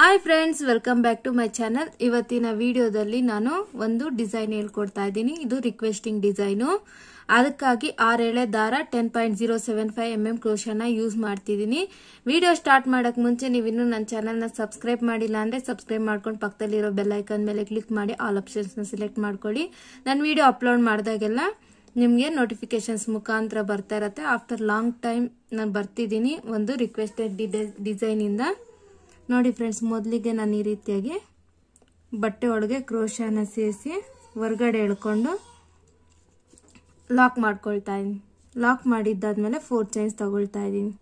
hi friends welcome back to my channel ಇವತ್ತಿನ ವಿಡಿಯೋದಲ್ಲಿ ನಾನು ಒಂದು ಡಿಸೈನ್ ಹೇಳ್ಕೊಡ್ತಾ ಇದ್ದೀನಿ ಇದು ರಿಕ್ವೆಸ್ಟಿಂಗ್ ಡಿಸೈನು ಅದಕ್ಕಾಗಿ ಆರೇಳೆ ದಾರ ten point zero seven five M M ಕ್ರೋಶನ ಯೂಸ್ ಮಾಡ್ತಿದ್ದೀನಿ ವಿಡಿಯೋ ಸ್ಟಾರ್ಟ್ ಮಾಡಕ್ ಮುಂಚೆ ನೀವು ಇನ್ನೂ ನನ್ನ ಚಾನಲ್ನ ಸಬ್ಸ್ಕ್ರೈಬ್ ಮಾಡಿಲ್ಲ ಅಂದ್ರೆ ಸಬ್ಸ್ಕ್ರೈಬ್ ಮಾಡ್ಕೊಂಡು ಪಕ್ಕದಲ್ಲಿರೋ ಬೆಲ್ ಐಕನ್ ಮೇಲೆ ಕ್ಲಿಕ್ ಮಾಡಿ ಆಲ್ ಆಪ್ಷನ್ಸ್ನ ಸೆಲೆಕ್ಟ್ ಮಾಡ್ಕೊಳ್ಳಿ ನಾನು ವಿಡಿಯೋ ಅಪ್ಲೋಡ್ ಮಾಡಿದಾಗೆಲ್ಲ ನಿಮಗೆ ನೋಟಿಫಿಕೇಶನ್ಸ್ ಮುಖಾಂತರ ಬರ್ತಾ ಇರತ್ತೆ ಆಫ್ಟರ್ ಲಾಂಗ್ ಟೈಮ್ ನಾನು ಬರ್ತಿದ್ದೀನಿ ಒಂದು ರಿಕ್ವೆಸ್ಟೆಡ್ ಡಿಸೈನಿಂದ ನೋಡಿ ಫ್ರೆಂಡ್ಸ್ ಮೊದಲಿಗೆ ನಾನು ಈ ರೀತಿಯಾಗಿ ಬಟ್ಟೆ ಒಳಗೆ ಕ್ರೋಶನ ಸೇರಿಸಿ ಹೊರ್ಗಡೆ ಎಳ್ಕೊಂಡು ಲಾಕ್ ಮಾಡ್ಕೊಳ್ತಾ ಇದ್ದೀನಿ ಲಾಕ್ ಮಾಡಿದ್ದಾದ್ಮೇಲೆ ಫೋರ್ ಚೈನ್ಸ್ ತಗೊಳ್ತಾ ಇದ್ದೀನಿ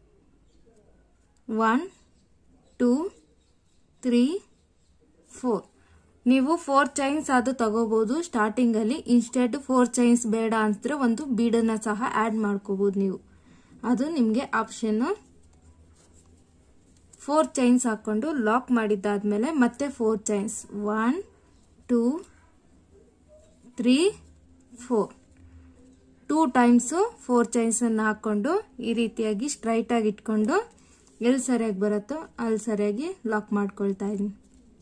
ಒನ್ ಟೂ ತ್ರೀ ಫೋರ್ ನೀವು ಫೋರ್ ಚೈನ್ಸ್ ಅದು ತಗೋಬಹುದು ಸ್ಟಾರ್ಟಿಂಗಲ್ಲಿ ಇನ್ಸ್ಟೆಡ್ ಫೋರ್ ಚೈನ್ಸ್ ಬೇಡ ಅಂತಿದ್ರೆ ಒಂದು ಬೀಡನ್ನ ಸಹ ಆ್ಯಡ್ ಮಾಡ್ಕೋಬಹುದು ನೀವು ಅದು ನಿಮಗೆ ಆಪ್ಷನ್ನು ಫೋರ್ ಚೈನ್ಸ್ ಹಾಕೊಂಡು ಲಾಕ್ ಮಾಡಿದ್ದಾದ್ಮೇಲೆ ಮತ್ತೆ four chains one two three four two times four ಚೈನ್ಸನ್ನು ಹಾಕ್ಕೊಂಡು ಈ ರೀತಿಯಾಗಿ ಸ್ಟ್ರೈಟಾಗಿ ಇಟ್ಕೊಂಡು ಎಲ್ಲಿ ಸರಿಯಾಗಿ ಬರುತ್ತೋ ಅಲ್ಲಿ ಸರಿಯಾಗಿ ಲಾಕ್ ಮಾಡ್ಕೊಳ್ತಾ ಇದ್ದೀನಿ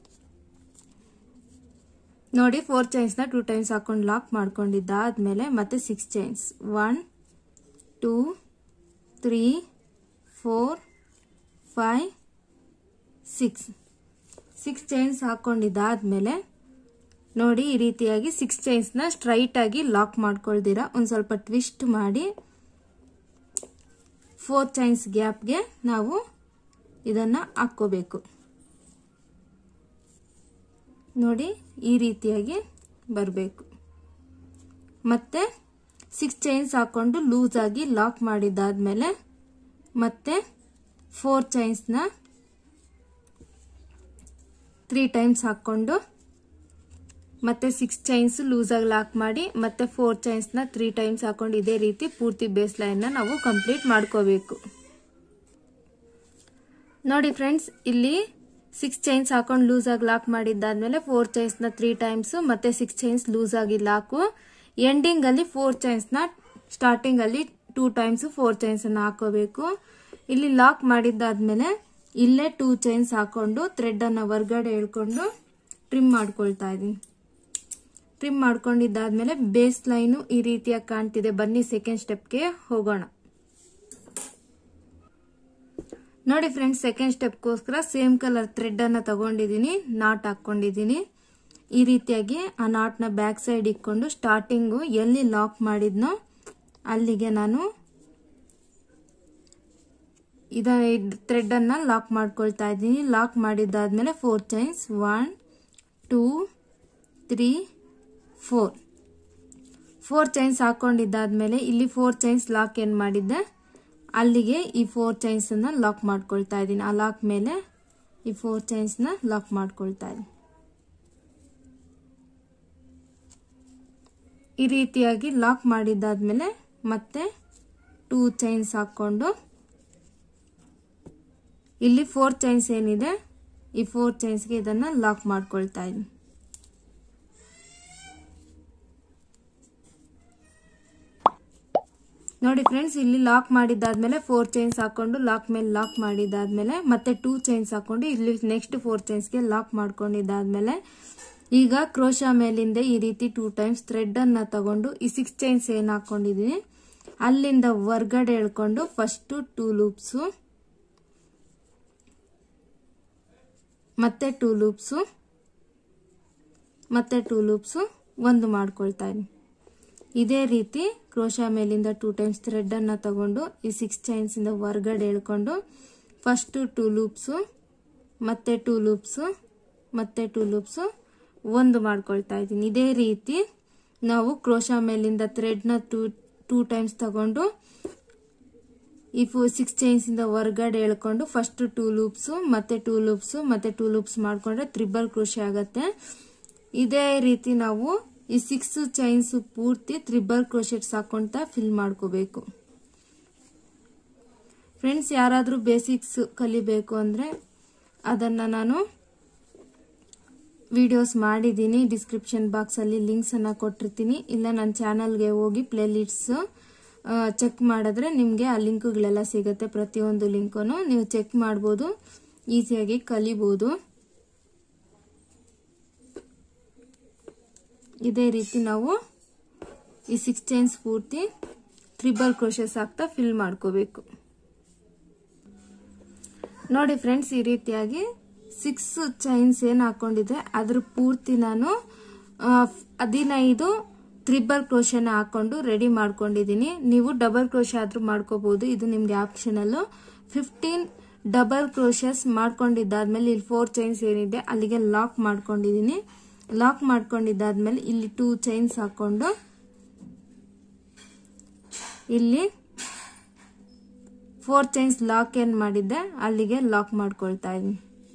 ನೋಡಿ ಫೋರ್ ಚೈನ್ಸ್ನ ಟೂ ಟೈಮ್ಸ್ ಹಾಕೊಂಡು ಲಾಕ್ ಮಾಡ್ಕೊಂಡಿದ್ದಾದ್ಮೇಲೆ ಮತ್ತೆ six chains one two three four five six six chains ಹಾಕೊಂಡಿದ್ದಾದ್ಮೇಲೆ ನೋಡಿ ಈ ರೀತಿಯಾಗಿ ಸಿಕ್ಸ್ ಚೈನ್ಸ್ನ ಸ್ಟ್ರೈಟ್ ಆಗಿ ಲಾಕ್ ಮಾಡ್ಕೊಳ್ದಿರ ಒಂದು ಸ್ವಲ್ಪ ಟ್ವಿಸ್ಟ್ ಮಾಡಿ ಫೋರ್ ಚೈನ್ಸ್ ಗ್ಯಾಪ್ಗೆ ನಾವು ಇದನ್ನ ಹಾಕ್ಕೋಬೇಕು ನೋಡಿ ಈ ರೀತಿಯಾಗಿ ಬರಬೇಕು ಮತ್ತೆ ಸಿಕ್ಸ್ ಚೈನ್ಸ್ ಹಾಕೊಂಡು ಲೂಸ್ ಆಗಿ ಲಾಕ್ ಮಾಡಿದ್ದಾದ್ಮೇಲೆ ಮತ್ತೆ ಫೋರ್ ಚೈನ್ಸ್ನ ತ್ರೀ ಟೈಮ್ಸ್ ಹಾಕ್ಕೊಂಡು ಮತ್ತೆ ಸಿಕ್ಸ್ ಚೈನ್ಸ್ ಲೂಸಾಗಿ ಲಾಕ್ ಮಾಡಿ ಮತ್ತೆ ಫೋರ್ ಚೈನ್ಸ್ನ ತ್ರೀ ಟೈಮ್ಸ್ ಹಾಕೊಂಡು ಇದೇ ರೀತಿ ಪೂರ್ತಿ ಬೇಸ್ ಲೈನ್ನ ನಾವು ಕಂಪ್ಲೀಟ್ ಮಾಡ್ಕೋಬೇಕು ನೋಡಿ ಫ್ರೆಂಡ್ಸ್ ಇಲ್ಲಿ ಸಿಕ್ಸ್ ಚೈನ್ಸ್ ಹಾಕೊಂಡು ಲೂಸಾಗಿ ಲಾಕ್ ಮಾಡಿದ್ದಾದ್ಮೇಲೆ ಫೋರ್ ಚೈನ್ಸ್ನ ತ್ರೀ ಟೈಮ್ಸ್ ಮತ್ತೆ ಸಿಕ್ಸ್ ಚೈನ್ಸ್ ಲೂಸ್ ಆಗಿ ಲಾಕು ಎಂಡಿಂಗ್ ಅಲ್ಲಿ ಫೋರ್ ಚೈನ್ಸ್ನ ಸ್ಟಾರ್ಟಿಂಗ್ ಅಲ್ಲಿ ಟೂ ಟೈಮ್ಸ್ ಫೋರ್ ಚೈನ್ಸ್ ಅನ್ನ ಹಾಕೋಬೇಕು ಇಲ್ಲಿ ಲಾಕ್ ಮಾಡಿದ್ದಾದ್ಮೇಲೆ ಇಲ್ಲೇ ಟೂ ಚೈನ್ಸ್ ಹಾಕೊಂಡು ಥ್ರೆಡ್ ಅನ್ನ ಹೊರ್ಗಡೆ ಎಳ್ಕೊಂಡು ಟ್ರಿಮ್ ಮಾಡ್ಕೊಳ್ತಾ ಇದೀನಿ ಟ್ರಿಮ್ ಮಾಡ್ಕೊಂಡಿದ್ದಾದ್ಮೇಲೆ ಬೇಸ್ ಲೈನು ಈ ರೀತಿಯಾಗಿ ಕಾಣ್ತಿದೆ ಬನ್ನಿ ಸೆಕೆಂಡ್ ಸ್ಟೆಪ್ಗೆ ಹೋಗೋಣ ನೋಡಿ ಫ್ರೆಂಡ್ಸ್ ಸೆಕೆಂಡ್ ಸ್ಟೆಪ್ಗೋಸ್ಕರ ಸೇಮ್ ಕಲರ್ ಥ್ರೆಡ್ ಅನ್ನ ತಗೊಂಡಿದ್ದೀನಿ ನಾಟ್ ಹಾಕೊಂಡಿದ್ದೀನಿ ಈ ರೀತಿಯಾಗಿ ಆ ನಾಟ್ನ ಬ್ಯಾಕ್ ಸೈಡ್ ಇಟ್ಕೊಂಡು ಸ್ಟಾರ್ಟಿಂಗು ಎಲ್ಲಿ ಲಾಕ್ ಮಾಡಿದ್ನೋ ಅಲ್ಲಿಗೆ ನಾನು ಇದ ಥ್ರೆಡ್ ಅನ್ನ ಲಾಕ್ ಮಾಡ್ಕೊಳ್ತಾ ಇದ್ದೀನಿ ಲಾಕ್ ಮಾಡಿದ್ದಾದ್ಮೇಲೆ four chains one two three four four chains ಹಾಕೊಂಡಿದ್ದಾದ್ಮೇಲೆ ಇಲ್ಲಿ ಫೋರ್ ಚೈನ್ಸ್ ಲಾಕ್ ಏನ್ ಮಾಡಿದ್ದೆ ಅಲ್ಲಿಗೆ ಈ ಫೋರ್ ಚೈನ್ಸ್ ಅನ್ನ ಲಾಕ್ ಮಾಡ್ಕೊಳ್ತಾ ಇದ್ದೀನಿ ಆ ಲಾಕ್ ಮೇಲೆ ಈ ಫೋರ್ ಚೈನ್ಸ್ ನ ಲಾಕ್ ಮಾಡ್ಕೊಳ್ತಾ ಇದ್ದೀನಿ ಈ ರೀತಿಯಾಗಿ ಲಾಕ್ ಮಾಡಿದ್ದಾದ್ಮೇಲೆ ಮತ್ತೆ ಟೂ ಚೈನ್ಸ್ ಹಾಕೊಂಡು ಇಲ್ಲಿ ಫೋರ್ ಚೈನ್ಸ್ ಏನಿದೆ ಈ ಫೋರ್ ಚೈನ್ಸ್ಗೆ ಇದನ್ನ ಲಾಕ್ ಮಾಡ್ಕೊಳ್ತಾ ಇದ್ದೀನಿ ನೋಡಿ ಫ್ರೆಂಡ್ಸ್ ಇಲ್ಲಿ ಲಾಕ್ ಮಾಡಿದ್ದಾದ್ಮೇಲೆ ಫೋರ್ ಚೈನ್ಸ್ ಹಾಕೊಂಡು ಲಾಕ್ ಮೇಲೆ ಲಾಕ್ ಮಾಡಿದ್ದಾದ್ಮೇಲೆ ಮತ್ತೆ ಟೂ ಚೈನ್ಸ್ ಹಾಕೊಂಡು ಇಲ್ಲಿ ನೆಕ್ಸ್ಟ್ ಫೋರ್ ಚೈನ್ಸ್ಗೆ ಲಾಕ್ ಮಾಡ್ಕೊಂಡಿದ್ದಾದ್ಮೇಲೆ ಈಗ ಕ್ರೋಶ ಮೇಲಿಂದ ಈ ರೀತಿ ಟೂ ಟೈಮ್ಸ್ ಥ್ರೆಡ್ ಅನ್ನ ತಗೊಂಡು ಈ ಸಿಕ್ಸ್ ಚೈನ್ಸ್ ಏನ್ ಹಾಕೊಂಡಿದೀನಿ ಅಲ್ಲಿಂದ ಹೊರ್ಗಡೆ ಎಳ್ಕೊಂಡು ಫಸ್ಟ್ ಟೂ ಲೂಪ್ಸು ಮತ್ತೆ ಟೂ ಲೂಪ್ಸು ಮತ್ತೆ ಟೂ ಲೂಪ್ಸು ಒಂದು ಮಾಡ್ಕೊಳ್ತಾ ಇದ್ದೀನಿ ಇದೇ ರೀತಿ ಕ್ರೋಶ ಮೇಲಿಂದ ಟೂ ಟೈಮ್ಸ್ ಥ್ರೆಡ್ ಅನ್ನ ತಗೊಂಡು ಈ ಸಿಕ್ಸ್ ಚೈನ್ಸ್ ಇಂದ ಹೊರ್ಗಡೆ ಎಳ್ಕೊಂಡು ಫಸ್ಟ್ ಟೂ ಲೂಪ್ಸು ಮತ್ತೆ ಟೂ ಲೂಪ್ಸು ಮತ್ತೆ ಟೂ ಲೂಪ್ಸು ಒಂದು ಮಾಡ್ಕೊಳ್ತಾ ಇದ್ದೀನಿ ಇದೇ ರೀತಿ ನಾವು ಕ್ರೋಶ ಮೇಲಿಂದ ಥ್ರೆಡ್ನ ಟೂ ಟೂ ಟೈಮ್ಸ್ ತಗೊಂಡು ಈ ಫೋ ಸಿಕ್ಸ್ ಚೈನ್ಸ್ ಇಂದ ಹೊರ್ಗಡೆ ಎಳ್ಕೊಂಡು ಫಸ್ಟ್ ಟೂ ಲೂಪ್ಸು ಮತ್ತೆ ಟೂ ಲೂಪ್ಸು ಮತ್ತೆ ಟೂ ಲೂಪ್ಸ್ ಮಾಡ್ಕೊಂಡ್ರೆ ತ್ರಿಬಲ್ ಕ್ರೋಶೆ ಆಗತ್ತೆ ಇದೇ ರೀತಿ ನಾವು ಈ ಸಿಕ್ಸ್ ಚೈನ್ಸ್ ಪೂರ್ತಿ ತ್ರಿಬಲ್ ಕ್ರೋಶೆಟ್ಸ್ ಹಾಕೊಂತ ಫಿಲ್ ಮಾಡ್ಕೋಬೇಕು ಫ್ರೆಂಡ್ಸ್ ಯಾರಾದರೂ ಬೇಸಿಕ್ಸ್ ಕಲಿಬೇಕು ಅಂದರೆ ಅದನ್ನು ನಾನು ವಿಡಿಯೋಸ್ ಮಾಡಿದ್ದೀನಿ ಡಿಸ್ಕ್ರಿಪ್ಷನ್ ಬಾಕ್ಸಲ್ಲಿ ಲಿಂಕ್ಸನ್ನು ಕೊಟ್ಟಿರ್ತೀನಿ ಇಲ್ಲ ನನ್ನ ಚಾನಲ್ಗೆ ಹೋಗಿ ಪ್ಲೇ ಲಿಸ್ಟ್ಸ್ ಚೆಕ್ ಮಾಡಿದ್ರೆ ನಿಮಗೆ ಆ ಲಿಂಕ್ಗಳೆಲ್ಲ ಸಿಗುತ್ತೆ ಪ್ರತಿಯೊಂದು ಲಿಂಕನ್ನು ನೀವು ಚೆಕ್ ಮಾಡ್ಬೋದು ಈಸಿಯಾಗಿ ಕಲಿಬೋದು ಇದೇ ರೀತಿ ನಾವು ಈ ಸಿಕ್ಸ್ ಚೈನ್ಸ್ ಪೂರ್ತಿ ತ್ರಿಬಲ್ ಕ್ರೋಶಸ್ ಹಾಕ್ತಾ ಫಿಲ್ ಮಾಡ್ಕೋಬೇಕು ನೋಡಿ ಫ್ರೆಂಡ್ಸ್ ಈ ರೀತಿಯಾಗಿ ಸಿಕ್ಸ್ ಚೈನ್ಸ್ ಏನು ಹಾಕೊಂಡಿದ್ರೆ ಅದ್ರ ಪೂರ್ತಿ ನಾನು ಹದಿನೈದು ತ್ರಿಬಲ್ ಕ್ರೋಶನ ಹಾಕೊಂಡು ರೆಡಿ ಮಾಡ್ಕೊಂಡಿದ್ದೀನಿ ನೀವು ಡಬಲ್ ಕ್ರೋಶ ಆದ್ರೂ ಮಾಡ್ಕೋಬಹುದು ಇದು ನಿಮ್ಗೆ ಆಪ್ಷನಲ್ಲು ಫಿಫ್ಟೀನ್ ಡಬಲ್ ಕ್ರೋಶಸ್ ಮಾಡ್ಕೊಂಡಿದ್ದಾದ್ಮೇಲೆ ಇಲ್ಲಿ ಫೋರ್ ಚೈನ್ಸ್ ಏನಿದೆ ಅಲ್ಲಿಗೆ ಲಾಕ್ ಮಾಡ್ಕೊಂಡಿದ್ದೀನಿ ಲಾಕ್ ಮಾಡ್ಕೊಂಡಿದ್ದಾದ್ಮೇಲೆ ಇಲ್ಲಿ ಟೂ ಚೈನ್ಸ್ ಹಾಕೊಂಡು ಇಲ್ಲಿ ಫೋರ್ ಚೈನ್ಸ್ ಲಾಕ್ ಏನ್ ಮಾಡಿದ್ದೆ ಅಲ್ಲಿಗೆ ಲಾಕ್ ಮಾಡ್ಕೊಳ್ತಾ ಇದ್ದೀನಿ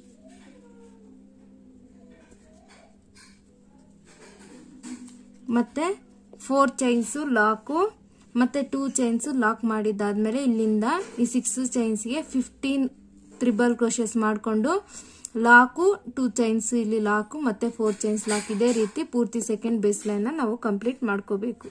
ಮತ್ತೆ ಫೋರ್ ಚೈನ್ಸು ಲಾಕು ಮತ್ತೆ ಟೂ ಚೈನ್ಸ್ ಲಾಕ್ ಮಾಡಿದ್ದಾದ್ಮೇಲೆ ಇಲ್ಲಿಂದ ಈ ಸಿಕ್ಸ್ ಚೈನ್ಸ್ಗೆ ಫಿಫ್ಟೀನ್ ತ್ರಿಬಲ್ ಕ್ರೋಶಸ್ ಮಾಡಿಕೊಂಡು ಲಾಕು ಟೂ ಚೈನ್ಸ್ ಇಲ್ಲಿ ಲಾಕು ಮತ್ತೆ ಫೋರ್ ಚೈನ್ಸ್ ಲಾಕ್ ಇದೇ ರೀತಿ ಪೂರ್ತಿ ಸೆಕೆಂಡ್ ಬೇಸ್ ಲೈನ್ ನಾವು ಕಂಪ್ಲೀಟ್ ಮಾಡ್ಕೋಬೇಕು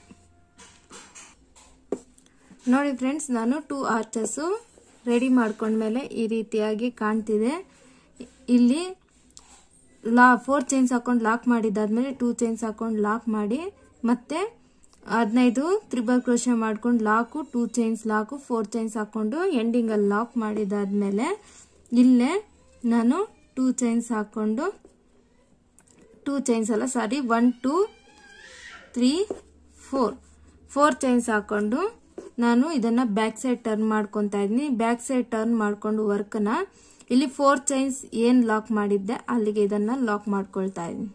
ನೋಡಿ ಫ್ರೆಂಡ್ಸ್ ನಾನು ಟೂ ಆರ್ಚಸ್ ರೆಡಿ ಮಾಡ್ಕೊಂಡ್ಮೇಲೆ ಈ ರೀತಿಯಾಗಿ ಕಾಣ್ತಿದೆ ಇಲ್ಲಿ ಲಾ ಫೋರ್ ಚೈನ್ಸ್ ಹಾಕೊಂಡು ಲಾಕ್ ಮಾಡಿದ್ದಾದ್ಮೇಲೆ ಟೂ ಚೈನ್ಸ್ ಹಾಕೊಂಡು ಲಾಕ್ ಮಾಡಿ ಮತ್ತೆ ಹದಿನೈದು ತ್ರಿಬಲ್ ಕ್ರೋಶ ಮಾಡ್ಕೊಂಡು lock two chains lock four chains ಹಾಕೊಂಡು ಎಂಡಿಂಗಲ್ಲಿ ಲಾಕ್ ಮಾಡಿದಾದ್ಮೇಲೆ ಇಲ್ಲೇ ನಾನು ಟೂ ಚೈನ್ಸ್ ಹಾಕೊಂಡು ಟೂ ಚೈನ್ಸ್ ಅಲ್ಲ sorry one two three four four chains ಹಾಕೊಂಡು ನಾನು ಇದನ್ನ ಬ್ಯಾಕ್ ಸೈಡ್ ಟರ್ನ್ ಮಾಡ್ಕೊತಾ ಇದ್ದೀನಿ ಬ್ಯಾಕ್ ಸೈಡ್ ಟರ್ನ್ ಮಾಡ್ಕೊಂಡು ವರ್ಕ್ನ ಇಲ್ಲಿ ಫೋರ್ ಚೈನ್ಸ್ ಏನ್ ಲಾಕ್ ಮಾಡಿದ್ದೆ ಅಲ್ಲಿಗೆ ಇದನ್ನ ಲಾಕ್ ಮಾಡ್ಕೊಳ್ತಾ ಇದ್ದೀನಿ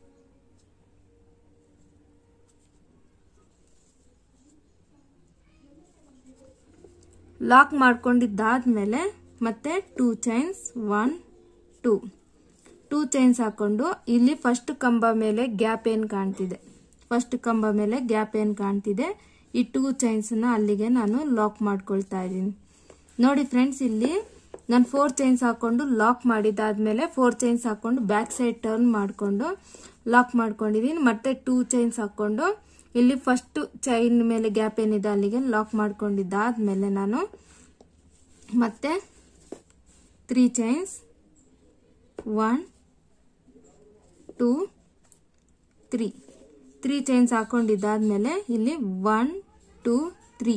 ಲಾಕ್ ಮಾಡ್ಕೊಂಡಿದ್ದಾದ್ಮೇಲೆ ಮತ್ತೆ two chains one two two chains ಹಾಕೊಂಡು ಇಲ್ಲಿ ಫಸ್ಟ್ ಕಂಬ ಮೇಲೆ ಗ್ಯಾಪ್ ಏನ್ ಕಾಣ್ತಿದೆ ಫಸ್ಟ್ ಕಂಬ ಮೇಲೆ ಗ್ಯಾಪ್ ಏನ್ ಕಾಣ್ತಿದೆ ಈ ಟೂ ಚೈನ್ಸ್ನ ಅಲ್ಲಿಗೆ ನಾನು ಲಾಕ್ ಮಾಡ್ಕೊಳ್ತಾ ಇದ್ದೀನಿ ನೋಡಿ ಫ್ರೆಂಡ್ಸ್ ಇಲ್ಲಿ ನಾನು ಫೋರ್ ಚೈನ್ಸ್ ಹಾಕೊಂಡು ಲಾಕ್ ಮಾಡಿದಾದ್ಮೇಲೆ ಫೋರ್ ಚೈನ್ಸ್ ಹಾಕೊಂಡು ಬ್ಯಾಕ್ ಸೈಡ್ ಟರ್ನ್ ಮಾಡಿಕೊಂಡು ಲಾಕ್ ಮಾಡ್ಕೊಂಡಿದ್ದೀನಿ ಮತ್ತೆ ಟೂ ಚೈನ್ಸ್ ಹಾಕೊಂಡು ಇಲ್ಲಿ ಫಸ್ಟ್ ಚೈನ್ ಮೇಲೆ ಗ್ಯಾಪ್ ಏನಿದೆ ಅಲ್ಲಿಗೆ ಲಾಕ್ ಮಾಡ್ಕೊಂಡಿದ್ದಾದ್ಮೇಲೆ ನಾನು ಮತ್ತೆ three chains one two three three chains ಹಾಕೊಂಡಿದ್ದಾದ್ಮೇಲೆ ಇಲ್ಲಿ one two three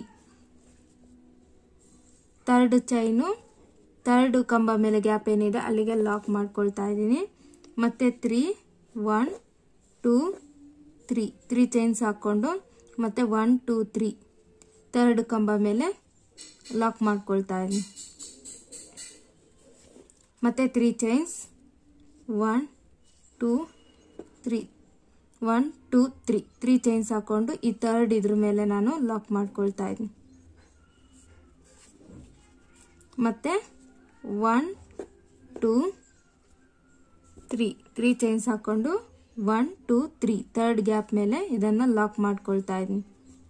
third chain third ಕಂಬ ಮೇಲೆ ಗ್ಯಾಪ್ ಏನಿದೆ ಅಲ್ಲಿಗೆ ಲಾಕ್ ಮಾಡ್ಕೊಳ್ತಾ ಇದ್ದೀನಿ ಮತ್ತೆ three one two three three chains ಹಾಕ್ಕೊಂಡು ಮತ್ತೆ ಒನ್ ಟೂ ತ್ರೀ ಥರ್ಡ್ ಕಂಬ ಮೇಲೆ ಲಾಕ್ ಮಾಡ್ಕೊಳ್ತಾ ಇದ್ದೀನಿ ಮತ್ತೆ three chains one two three one two three three chains ಹಾಕೊಂಡು ಈ ಥರ್ಡ್ ಇದ್ರ ಮೇಲೆ ನಾನು ಲಾಕ್ ಮಾಡ್ಕೊಳ್ತಾ ಇದ್ದೀನಿ ಮತ್ತೆ one two three three chains ಹಾಕೊಂಡು one two three third gap ಮೇಲೆ ಇದನ್ನ ಲಾಕ್ ಮಾಡ್ಕೊಳ್ತಾ ಇದ್ದೀನಿ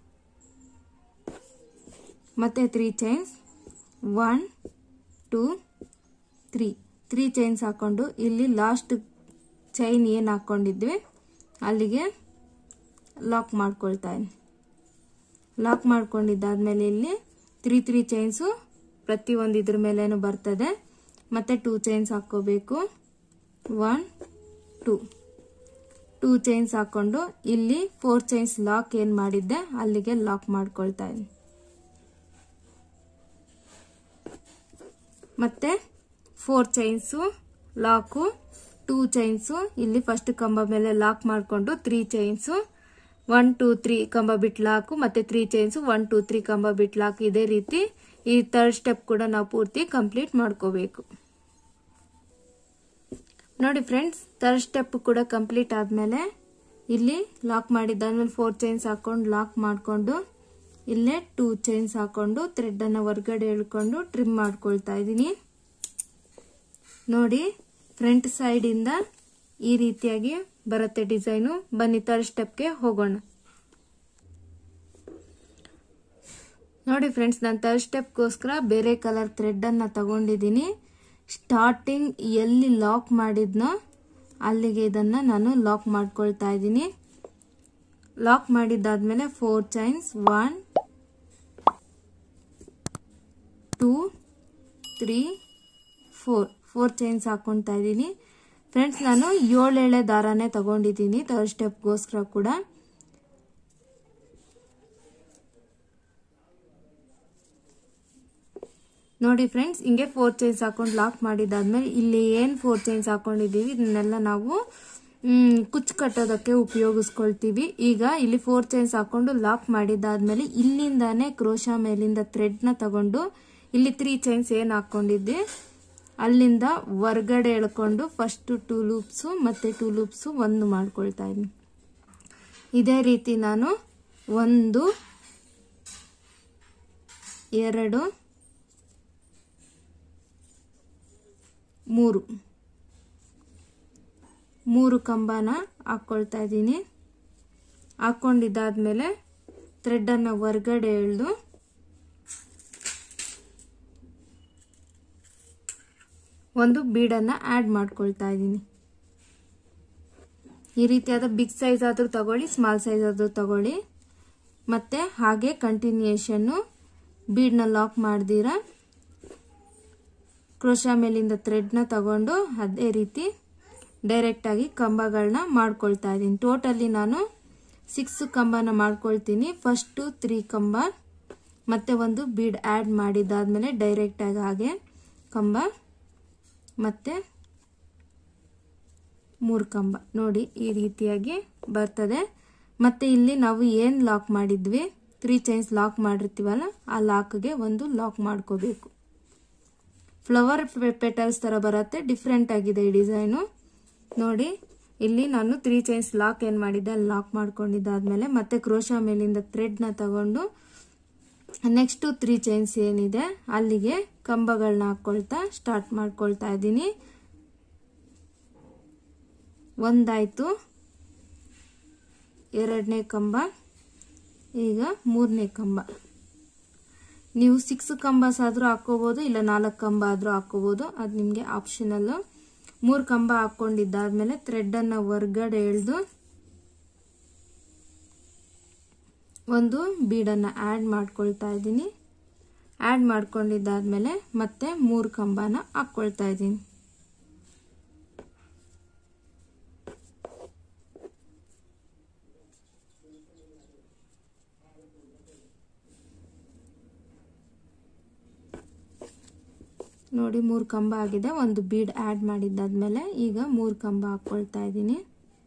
ಮತ್ತೆ three chains one two three three chains ಹಾಕೊಂಡು ಇಲ್ಲಿ ಲಾಸ್ಟ್ ಚೈನ್ ಏನು ಹಾಕ್ಕೊಂಡಿದ್ವಿ ಅಲ್ಲಿಗೆ ಲಾಕ್ ಮಾಡ್ಕೊಳ್ತಾ ಇದ್ದೀನಿ ಲಾಕ್ ಮಾಡ್ಕೊಂಡಿದ್ದಾದ್ಮೇಲೆ ಇಲ್ಲಿ ತ್ರೀ ತ್ರೀ ಚೈನ್ಸು ಪ್ರತಿಯೊಂದು ಇದ್ರ ಮೇಲೇನು ಬರ್ತದೆ ಮತ್ತೆ ಟೂ ಚೈನ್ಸ್ ಹಾಕ್ಕೋಬೇಕು ಒನ್ ಟೂ ಟೂ ಚೈನ್ಸ್ ಹಾಕೊಂಡು ಇಲ್ಲಿ ಫೋರ್ ಚೈನ್ಸ್ ಲಾಕ್ ಏನು ಮಾಡಿದ್ದೆ ಅಲ್ಲಿಗೆ ಲಾಕ್ ಮಾಡ್ಕೊಳ್ತಾ ಇದ್ದೀನಿ ಮತ್ತೆ four chains lock two chains ಇಲ್ಲಿ ಫಸ್ಟ್ ಕಂಬ ಮೇಲೆ ಲಾಕ್ ಮಾಡಿಕೊಂಡು three chains one two three ಕಂಬ ಬಿಟ್ಟು ಲಾಕು ಮತ್ತೆ three chains one two three ಕಂಬ ಬಿಟ್ಟು ಲಾಕ್ ಇದೇ ರೀತಿ ಈ ಥರ್ಡ್ ಸ್ಟೆಪ್ ಕೂಡ ನಾವು ಪೂರ್ತಿ ಕಂಪ್ಲೀಟ್ ಮಾಡ್ಕೋಬೇಕು ನೋಡಿ ಫ್ರೆಂಡ್ಸ್ ಥರ್ಡ್ ಸ್ಟೆಪ್ ಕೂಡ ಕಂಪ್ಲೀಟ್ ಆದಮೇಲೆ ಇಲ್ಲಿ ಲಾಕ್ ಮಾಡಿದ್ದಾದ್ಮೇಲೆ ಫೋರ್ ಚೈನ್ಸ್ ಹಾಕೊಂಡು ಲಾಕ್ ಮಾಡಿಕೊಂಡು ಇಲ್ಲೇ ಟೂ ಚೈನ್ಸ್ ಹಾಕೊಂಡು ಥ್ರೆಡ್ಡನ್ನು ಹೊರ್ಗಡೆ ಎಳ್ಕೊಂಡು ಟ್ರಿಮ್ ಮಾಡ್ಕೊಳ್ತಾ ಇದ್ದೀನಿ ನೋಡಿ ಫ್ರಂಟ್ ಸೈಡಿಂದ ಈ ರೀತಿಯಾಗಿ ಬರುತ್ತೆ ಡಿಸೈನು ಬನ್ನಿ ಥರ್ಡ್ ಸ್ಟೆಪ್ಗೆ ಹೋಗೋಣ ನೋಡಿ ಫ್ರೆಂಡ್ಸ್ ನಾನು ಥರ್ಡ್ ಸ್ಟೆಪ್ಗೋಸ್ಕರ ಬೇರೆ ಕಲರ್ ಥ್ರೆಡ್ಡನ್ನು ತಗೊಂಡಿದ್ದೀನಿ ಸ್ಟಾರ್ಟಿಂಗ್ ಎಲ್ಲಿ ಲಾಕ್ ಮಾಡಿದ್ನೋ ಅಲ್ಲಿಗೆ ಇದನ್ನು ನಾನು ಲಾಕ್ ಮಾಡ್ಕೊಳ್ತಾ ಇದ್ದೀನಿ ಲಾಕ್ ಮಾಡಿದ್ದಾದ್ಮೇಲೆ four chains one two three four four chains ಹಾಕೊತಾ ಇದ್ದೀನಿ ಫ್ರೆಂಡ್ಸ್ ನಾನು ಏಳು ಎಳೆ ದಾರಾನೇ ತಗೊಂಡಿದ್ದೀನಿ ಥರ್ಡ್ ಸ್ಟೆಪ್ಗೋಸ್ಕರ ಕೂಡ ನೋಡಿ ಫ್ರೆಂಡ್ಸ್ ಹಿಂಗೆ ಫೋರ್ ಚೈನ್ಸ್ ಹಾಕೊಂಡು ಲಾಕ್ ಮಾಡಿದಾದ್ಮೇಲೆ ಇಲ್ಲಿ ಏನು ಫೋರ್ ಚೈನ್ಸ್ ಹಾಕೊಂಡಿದ್ದೀವಿ ಇದನ್ನೆಲ್ಲ ನಾವು ಕುಚ್ಚು ಕಟ್ಟೋದಕ್ಕೆ ಉಪಯೋಗಿಸ್ಕೊಳ್ತೀವಿ ಈಗ ಇಲ್ಲಿ ಫೋರ್ ಚೈನ್ಸ್ ಹಾಕೊಂಡು ಲಾಕ್ ಮಾಡಿದಾದ್ಮೇಲೆ ಇಲ್ಲಿಂದಾನೇ ಕ್ರೋಶಾ ಮೇಲಿಂದ ಥ್ರೆಡ್ನ ತಗೊಂಡು ಇಲ್ಲಿ ತ್ರೀ ಚೈನ್ಸ್ ಏನು ಹಾಕೊಂಡಿದ್ದೆ ಅಲ್ಲಿಂದ ಹೊರ್ಗಡೆ ಎಳ್ಕೊಂಡು ಫಸ್ಟ್ ಟೂ ಲೂಪ್ಸು ಮತ್ತೆ ಟೂ ಲೂಪ್ಸು ಒಂದು ಮಾಡ್ಕೊಳ್ತಾ ಇದ್ದೀನಿ ಇದೇ ರೀತಿ ನಾನು ಒಂದು ಎರಡು ಮೂರು ಮೂರು ಕಂಬನ ಹಾಕ್ಕೊಳ್ತಾ ಇದ್ದೀನಿ ಹಾಕ್ಕೊಂಡಿದ್ದಾದ್ಮೇಲೆ ಥ್ರೆಡ್ಡನ್ನು ಹೊರ್ಗಡೆ ಎಳೆದು ಒಂದು ಬೀಡನ್ನು ಆ್ಯಡ್ ಮಾಡ್ಕೊಳ್ತಾ ಇದ್ದೀನಿ ಈ ರೀತಿಯಾದ ಬಿಗ್ ಸೈಜ್ ಆದರೂ ತಗೊಳ್ಳಿ ಸ್ಮಾಲ್ ಸೈಜ್ ಆದರೂ ತಗೊಳ್ಳಿ ಮತ್ತೆ ಹಾಗೆ ಕಂಟಿನ್ಯೂಷನ್ನು ಬೀಡ್ನ ಲಾಕ್ ಮಾಡ್ದಿರ ಕ್ರೋಶಾ ಮೇಲಿಂದ ಥ್ರೆಡ್ನ ತಗೊಂಡು ಅದೇ ರೀತಿ ಡೈರೆಕ್ಟಾಗಿ ಕಂಬಗಳನ್ನ ಮಾಡ್ಕೊಳ್ತಾ ಇದ್ದೀನಿ ಟೋಟಲಿ ನಾನು ಸಿಕ್ಸ್ ಕಂಬನ ಮಾಡ್ಕೊಳ್ತೀನಿ ಫಸ್ಟು ತ್ರೀ ಕಂಬ ಮತ್ತೆ ಒಂದು ಬೀಡ್ ಆ್ಯಡ್ ಮಾಡಿದ್ದಾದ್ಮೇಲೆ ಡೈರೆಕ್ಟಾಗಿ ಹಾಗೆ ಕಂಬ ಮತ್ತೆ ಮೂರು ಕಂಬ ನೋಡಿ ಈ ರೀತಿಯಾಗಿ ಬರ್ತದೆ ಮತ್ತೆ ಇಲ್ಲಿ ನಾವು ಏನು ಲಾಕ್ ಮಾಡಿದ್ವಿ ತ್ರೀ ಚೈನ್ಸ್ ಲಾಕ್ ಮಾಡಿರ್ತೀವಲ್ಲ ಆ ಲಾಕ್ಗೆ ಒಂದು ಲಾಕ್ ಮಾಡ್ಕೋಬೇಕು ಫ್ಲವರ್ ಪೆಟಲ್ಸ್ ಥರ ಬರುತ್ತೆ ಡಿಫ್ರೆಂಟ್ ಆಗಿದೆ ಈ ಡಿಸೈನು ನೋಡಿ ಇಲ್ಲಿ ನಾನು ತ್ರೀ ಚೈನ್ಸ್ ಲಾಕ್ ಏನು ಮಾಡಿದ್ದೆ ಅಲ್ಲಿ ಲಾಕ್ ಮಾಡ್ಕೊಂಡಿದ್ದಾದ್ಮೇಲೆ ಮತ್ತೆ ಕ್ರೋಶಾ ಮೇಲಿಂದ ಥ್ರೆಡ್ನ ತಗೊಂಡು ನೆಕ್ಸ್ಟು ತ್ರೀ ಚೈನ್ಸ್ ಏನಿದೆ ಅಲ್ಲಿಗೆ ಕಂಬಗಳನ್ನ ಹಾಕ್ಕೊಳ್ತಾ ಸ್ಟಾರ್ಟ್ ಮಾಡ್ಕೊಳ್ತಾ ಇದ್ದೀನಿ ಒಂದಾಯಿತು ಎರಡನೇ ಕಂಬ ಈಗ ಮೂರನೇ ಕಂಬ ನೀವು ಸಿಕ್ಸ್ ಕಂಬಸ್ ಆದರೂ ಹಾಕೋಬೋದು ಇಲ್ಲ ನಾಲ್ಕು ಕಂಬ ಆದರೂ ಹಾಕೋಬೋದು ಅದು ನಿಮಗೆ ಆಪ್ಷನಲ್ಲು ಮೂರು ಕಂಬ ಹಾಕ್ಕೊಂಡಿದ್ದಾದ್ಮೇಲೆ ಥ್ರೆಡ್ಡನ್ನು ಹೊರ್ಗಡೆ ಎಳೆದು ಒಂದು ಬೀಡನ್ನು ಆ್ಯಡ್ ಮಾಡ್ಕೊಳ್ತಾ ಇದ್ದೀನಿ ಆ್ಯಡ್ ಮಾಡ್ಕೊಂಡಿದ್ದಾದ್ಮೇಲೆ ಮತ್ತೆ ಮೂರು ಕಂಬನ ಹಾಕ್ಕೊಳ್ತಾ ಇದ್ದೀನಿ ನೋಡಿ ಮೂರು ಕಂಬ ಆಗಿದೆ ಒಂದು ಬೀಡ್ ಆ್ಯಡ್ ಮಾಡಿದ್ದಾದ್ಮೇಲೆ ಈಗ ಮೂರು ಕಂಬ ಹಾಕ್ಕೊಳ್ತಾ ಇದ್ದೀನಿ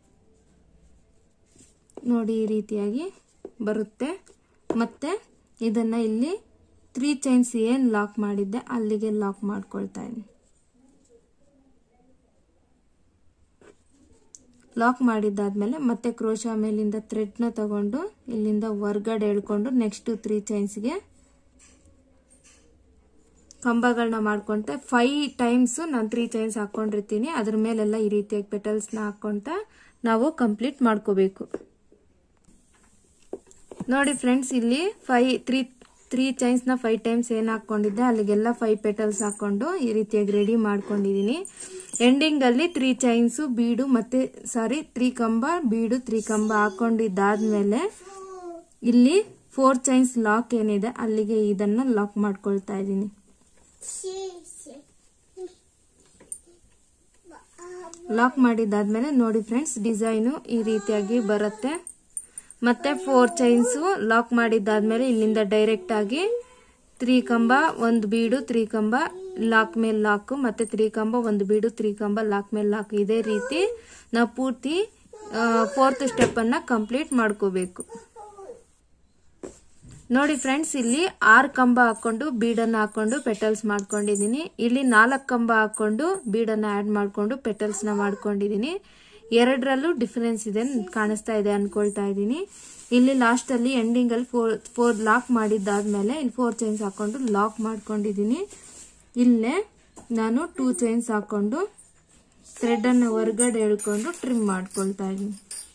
ನೋಡಿ ಈ ರೀತಿಯಾಗಿ ಬರುತ್ತೆ ಮತ್ತೆ ಇದನ್ನು ಇಲ್ಲಿ ತ್ರೀ ಚೈನ್ಸ್ ಏನು ಲಾಕ್ ಮಾಡಿದ್ದೆ ಅಲ್ಲಿಗೆ ಲಾಕ್ ಮಾಡ್ಕೊಳ್ತಾ ಇದ್ದೀನಿ ಲಾಕ್ ಮಾಡಿದ್ದಾದ್ಮೇಲೆ ಮತ್ತೆ ಕ್ರೋಶಾ ಮೇಲಿಂದ ಥ್ರೆಡ್ನ ತಗೊಂಡು ಇಲ್ಲಿಂದ ಹೊರ್ಗಡೆ ಎಳ್ಕೊಂಡು ನೆಕ್ಸ್ಟ್ ತ್ರೀ ಚೈನ್ಸ್ಗೆ ಕಂಬಗಳನ್ನ ಮಾಡ್ಕೊಂತ ಫೈವ್ ಟೈಮ್ಸ್ ನಾನು ತ್ರೀ ಚೈನ್ಸ್ ಹಾಕೊಂಡಿರ್ತೀನಿ ಅದ್ರ ಮೇಲೆಲ್ಲ ಈ ರೀತಿಯಾಗಿ ಪೆಟಲ್ಸ್ನ ಹಾಕೊಂತ ನಾವು ಕಂಪ್ಲೀಟ್ ಮಾಡ್ಕೋಬೇಕು ನೋಡಿ ಫ್ರೆಂಡ್ಸ್ ಇಲ್ಲಿ ಫೈ ತ್ರೀ ತ್ರೀ ಚೈನ್ಸ್ನ ಫೈವ್ ಟೈಮ್ಸ್ ಏನು ಹಾಕೊಂಡಿದ್ದೆ ಅಲ್ಲಿಗೆಲ್ಲ ಫೈವ್ ಪೆಟಲ್ಸ್ ಹಾಕೊಂಡು ಈ ರೀತಿಯಾಗಿ ರೆಡಿ ಮಾಡ್ಕೊಂಡಿದ್ದೀನಿ ಎಂಡಿಂಗಲ್ಲಿ ತ್ರೀ ಚೈನ್ಸು ಬೀಡು ಮತ್ತೆ ಸಾರಿ ತ್ರೀ ಕಂಬ ಬೀಡು ತ್ರೀ ಕಂಬ ಹಾಕೊಂಡಿದ್ದಾದ್ಮೇಲೆ ಇಲ್ಲಿ ಫೋರ್ ಚೈನ್ಸ್ ಲಾಕ್ ಏನಿದೆ ಅಲ್ಲಿಗೆ ಇದನ್ನ ಲಾಕ್ ಮಾಡ್ಕೊಳ್ತಾ ಇದ್ದೀನಿ ಲಾಕ್ ಮಾಡಿದ್ದಾದ್ಮೇಲೆ ನೋಡಿ ಫ್ರೆಂಡ್ಸ್ ಡಿಸೈನು ಈ ರೀತಿಯಾಗಿ ಬರುತ್ತೆ ಮತ್ತೆ ಫೋರ್ ಚೈನ್ಸು ಲಾಕ್ ಮಾಡಿದ್ದಾದ್ಮೇಲೆ ಇಲ್ಲಿಂದ ಡೈರೆಕ್ಟ್ ಆಗಿ ತ್ರೀ ಕಂಬ ಒಂದು ಬೀಡು ತ್ರೀ ಕಂಬ ಲಾಕ್ ಮೇಲೆ ಲಾಕು ಮತ್ತೆ ತ್ರೀ ಕಂಬ ಒಂದು ಬೀಡು ತ್ರೀ ಕಂಬ ಲಾಕ್ ಮೇಲೆ ಲಾಕ್ ಇದೇ ರೀತಿ ನಾವು ಪೂರ್ತಿ ಫೋರ್ತ್ ಸ್ಟೆಪ್ಪನ್ನು ಕಂಪ್ಲೀಟ್ ಮಾಡ್ಕೋಬೇಕು ನೋಡಿ ಫ್ರೆಂಡ್ಸ್ ಇಲ್ಲಿ ಆರು ಕಂಬ ಹಾಕೊಂಡು ಬೀಡನ್ನು ಹಾಕೊಂಡು ಪೆಟಲ್ಸ್ ಮಾಡ್ಕೊಂಡಿದ್ದೀನಿ ಇಲ್ಲಿ ನಾಲ್ಕು ಕಂಬ ಹಾಕೊಂಡು ಬೀಡನ್ನು ಆ್ಯಡ್ ಮಾಡಿಕೊಂಡು ಪೆಟಲ್ಸ್ನ ಮಾಡ್ಕೊಂಡಿದ್ದೀನಿ ಎರಡರಲ್ಲೂ ಡಿಫರೆನ್ಸ್ ಇದೆ ಕಾಣಿಸ್ತಾ ಇದೆ ಅನ್ಕೊಳ್ತಾ ಇದ್ದೀನಿ ಇಲ್ಲಿ ಲಾಸ್ಟಲ್ಲಿ ಎಂಡಿಂಗಲ್ಲಿ ಫೋರ್ ಫೋರ್ ಲಾಕ್ ಮಾಡಿದ್ದಾದ್ಮೇಲೆ ಇಲ್ಲಿ ಫೋರ್ ಚೈನ್ಸ್ ಹಾಕೊಂಡು ಲಾಕ್ ಮಾಡ್ಕೊಂಡಿದ್ದೀನಿ ಇಲ್ಲೇ ನಾನು ಟೂ ಚೈನ್ಸ್ ಹಾಕೊಂಡು ಥ್ರೆಡನ್ನು ಹೊರಗಡೆ ಎಳ್ಕೊಂಡು ಟ್ರಿಮ್ ಮಾಡ್ಕೊಳ್ತಾ ಇದ್ದೀನಿ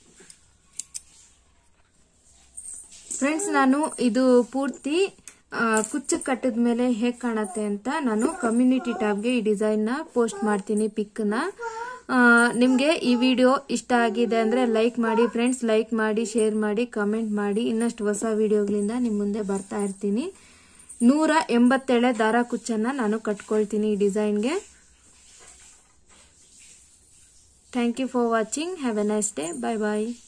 ಫ್ರೆಂಡ್ಸ್ ನಾನು ಇದು ಪೂರ್ತಿ ಕುಚ್ಚು ಕಟ್ಟಿದ ಮೇಲೆ ಹೇಗೆ ಕಾಣತ್ತೆ ಅಂತ ನಾನು ಕಮ್ಯುನಿಟಿ ಟ್ಯಾಬ್ಗೆ ಈ ಡಿಸೈನ್ನ ಪೋಸ್ಟ್ ಮಾಡ್ತೀನಿ ಪಿಕ್ನ ನಿಮಗೆ ಈ ವಿಡಿಯೋ ಇಷ್ಟ ಆಗಿದೆ ಅಂದರೆ ಲೈಕ್ ಮಾಡಿ ಫ್ರೆಂಡ್ಸ್ ಲೈಕ್ ಮಾಡಿ ಶೇರ್ ಮಾಡಿ ಕಮೆಂಟ್ ಮಾಡಿ ಇನ್ನಷ್ಟು ಹೊಸ ವಿಡಿಯೋಗಳಿಂದ ನಿಮ್ಮ ಮುಂದೆ ಬರ್ತಾ ಇರ್ತೀನಿ ನೂರ ಎಂಬತ್ತೇಳೆ ದಾರ ಕುಚ್ಚನ್ನು ನಾನು ಕಟ್ಕೊಳ್ತೀನಿ ಈ ಡಿಸೈನ್ಗೆ thank you for watching have a nice day bye bye